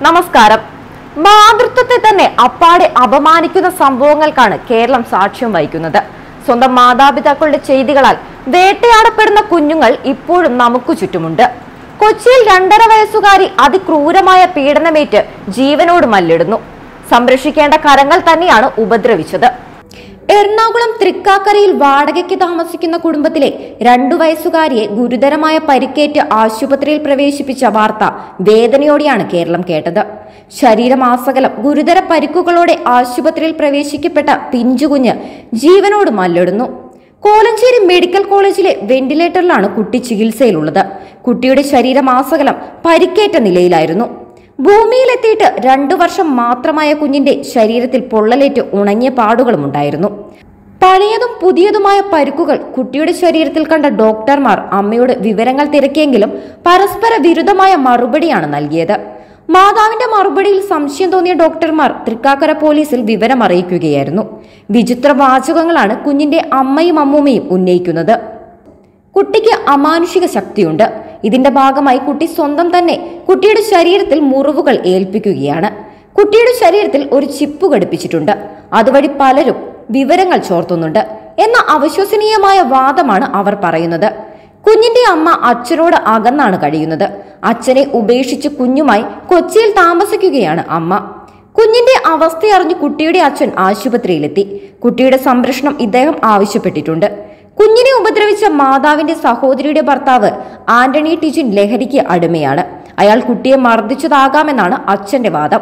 നമസ്കാരം മാതൃത്വത്തെ തന്നെ അപ്പാടെ അപമാനിക്കുന്ന സംഭവങ്ങൾക്കാണ് കേരളം സാക്ഷ്യം വഹിക്കുന്നത് സ്വന്തം മാതാപിതാക്കളുടെ ചെയ്തികളാൽ വേട്ടയാടപ്പെടുന്ന കുഞ്ഞുങ്ങൾ ഇപ്പോഴും നമുക്ക് ചുറ്റുമുണ്ട് കൊച്ചിയിൽ രണ്ടര വയസ്സുകാരി അതിക്രൂരമായ പീഡനമേറ്റ് ജീവനോട് മല്ലിടുന്നു സംരക്ഷിക്കേണ്ട കരങ്ങൾ തന്നെയാണ് ഉപദ്രവിച്ചത് എറണാകുളം തൃക്കാക്കരയിൽ വാടകയ്ക്ക് താമസിക്കുന്ന കുടുംബത്തിലെ രണ്ടു വയസ്സുകാരിയെ ഗുരുതരമായ പരിക്കേറ്റ് ആശുപത്രിയിൽ പ്രവേശിപ്പിച്ച വാർത്ത വേദനയോടെയാണ് കേരളം കേട്ടത് ശരീരമാസകലം ഗുരുതര പരിക്കുകളോടെ ആശുപത്രിയിൽ പ്രവേശിക്കപ്പെട്ട പിഞ്ചുകുഞ്ഞ് ജീവനോട് മല്ലിടുന്നു കോലഞ്ചേരി മെഡിക്കൽ കോളേജിലെ വെന്റിലേറ്ററിലാണ് കുട്ടി ചികിത്സയിലുള്ളത് കുട്ടിയുടെ ശരീരമാസകലം പരിക്കേറ്റ നിലയിലായിരുന്നു ഭൂമിയിലെത്തിയിട്ട് രണ്ടു വർഷം മാത്രമായ കുഞ്ഞിന്റെ ശരീരത്തിൽ പൊള്ളലേറ്റ് ഉണങ്ങിയ പാടുകളുമുണ്ടായിരുന്നു പഴയതും പുതിയതുമായ പരുക്കുകൾ കുട്ടിയുടെ ശരീരത്തിൽ കണ്ട ഡോക്ടർമാർ അമ്മയോട് വിവരങ്ങൾ തിരക്കിയെങ്കിലും പരസ്പര വിരുദ്ധമായ മറുപടിയാണ് നൽകിയത് മാതാവിന്റെ മറുപടിയിൽ സംശയം തോന്നിയ ഡോക്ടർമാർ തൃക്കാക്കര പോലീസിൽ വിവരം അറിയിക്കുകയായിരുന്നു വിചിത്ര വാചകങ്ങളാണ് കുഞ്ഞിന്റെ അമ്മയും അമ്മൂമ്മയും ഉന്നയിക്കുന്നത് കുട്ടിക്ക് അമാനുഷിക ശക്തിയുണ്ട് ഇതിന്റെ ഭാഗമായി കുട്ടി സ്വന്തം തന്നെ കുട്ടിയുടെ ശരീരത്തിൽ മുറിവുകൾ ഏൽപ്പിക്കുകയാണ് കുട്ടിയുടെ ശരീരത്തിൽ ഒരു ചിപ്പ് ഘടിപ്പിച്ചിട്ടുണ്ട് അതുവഴി പലരും വിവരങ്ങൾ ചോർത്തുന്നുണ്ട് എന്ന അവിശ്വസനീയമായ വാദമാണ് അവർ പറയുന്നത് കുഞ്ഞിന്റെ അമ്മ അച്ഛനോട് അകന്നാണ് കഴിയുന്നത് അച്ഛനെ ഉപേക്ഷിച്ച് കുഞ്ഞുമായി കൊച്ചിയിൽ താമസിക്കുകയാണ് അമ്മ കുഞ്ഞിന്റെ അവസ്ഥയറിഞ്ഞ് കുട്ടിയുടെ അച്ഛൻ ആശുപത്രിയിലെത്തി കുട്ടിയുടെ സംരക്ഷണം ഇദ്ദേഹം ആവശ്യപ്പെട്ടിട്ടുണ്ട് കുഞ്ഞിനെ ഉപദ്രവിച്ച മാതാവിന്റെ സഹോദരിയുടെ ഭർത്താവ് ആന്റണി ടിജിൻ ലഹരിക്ക് അടിമയാണ് അയാൾ കുട്ടിയെ മർദ്ദിച്ചതാകാമെന്നാണ് അച്ഛന്റെ വാദം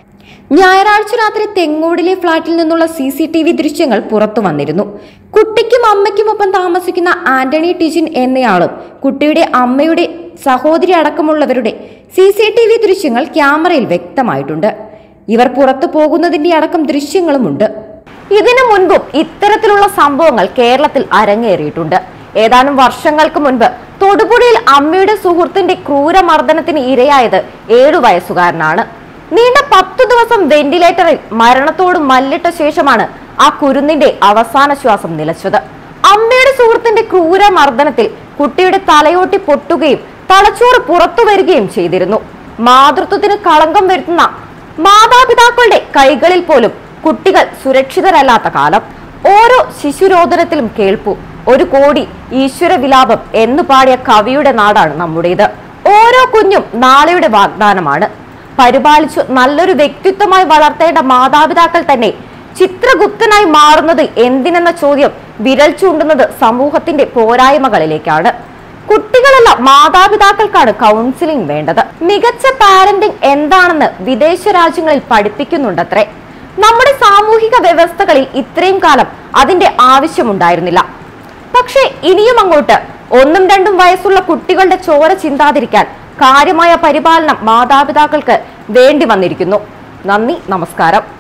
ഞായറാഴ്ച രാത്രി തെങ്ങോടിലെ ഫ്ളാറ്റിൽ നിന്നുള്ള സി സി ടി വി ദൃശ്യങ്ങൾ പുറത്തു വന്നിരുന്നു കുട്ടിക്കും അമ്മയ്ക്കുമൊപ്പം താമസിക്കുന്ന ആന്റണി ടിജിൻ എന്നയാളും കുട്ടിയുടെ അമ്മയുടെ സഹോദരി അടക്കമുള്ളവരുടെ സി സി ടി വി ദൃശ്യങ്ങൾ ക്യാമറയിൽ വ്യക്തമായിട്ടുണ്ട് ഇവർ പുറത്തു പോകുന്നതിന്റെ അടക്കം ദൃശ്യങ്ങളുമുണ്ട് ഇതിനു മുൻപും ഇത്തരത്തിലുള്ള സംഭവങ്ങൾ കേരളത്തിൽ അരങ്ങേറിയിട്ടുണ്ട് ഏതാനും വർഷങ്ങൾക്ക് മുൻപ് തൊടുപുഴയിൽ അമ്മയുടെ സുഹൃത്തിന്റെ ക്രൂരമർദ്ദനത്തിന് ഇരയായത് ഏഴു വയസ്സുകാരനാണ് നീണ്ട പത്തു ദിവസം വെന്റിലേറ്ററിൽ മരണത്തോട് മല്ലിട്ട ശേഷമാണ് ആ കുരുന്നിന്റെ അവസാന ശ്വാസം നിലച്ചത് അമ്മയുടെ സുഹൃത്തിന്റെ ക്രൂരമർദ്ദനത്തിൽ കുട്ടിയുടെ തലയോട്ടി പൊട്ടുകയും തലച്ചോറ് പുറത്തു വരികയും ചെയ്തിരുന്നു മാതൃത്വത്തിന് കളങ്കം വരുത്തുന്ന മാതാപിതാക്കളുടെ കൈകളിൽ പോലും കുട്ടികൾ സുരക്ഷിതരല്ലാത്ത കാലം ഓരോ ശിശുരോധനത്തിലും കേൾപ്പു ഒരു കോടി ഈശ്വര വിലാപം എന്ന് പാടിയ കവിയുടെ നാടാണ് നമ്മുടേത് ഓരോ കുഞ്ഞും നാളെയുടെ വാഗ്ദാനമാണ് പരിപാലിച്ചു നല്ലൊരു വ്യക്തിത്വമായി വളർത്തേണ്ട മാതാപിതാക്കൾ തന്നെ ചിത്രഗുപ്തനായി മാറുന്നത് എന്തിനെന്ന ചോദ്യം വിരൽ ചൂണ്ടുന്നത് സമൂഹത്തിന്റെ പോരായ്മകളിലേക്കാണ് കുട്ടികളല്ല മാതാപിതാക്കൾക്കാണ് കൗൺസിലിംഗ് വേണ്ടത് മികച്ച പാരന്റിംഗ് എന്താണെന്ന് വിദേശ രാജ്യങ്ങളിൽ പഠിപ്പിക്കുന്നുണ്ടത്രേ നമ്മുടെ സാമൂഹിക വ്യവസ്ഥകളിൽ ഇത്രയും കാലം അതിന്റെ ആവശ്യമുണ്ടായിരുന്നില്ല പക്ഷേ ഇനിയും അങ്ങോട്ട് ഒന്നും രണ്ടും വയസ്സുള്ള കുട്ടികളുടെ ചോര ചിന്താതിരിക്കാൻ കാര്യമായ പരിപാലനം മാതാപിതാക്കൾക്ക് വേണ്ടി വന്നിരിക്കുന്നു നന്ദി നമസ്കാരം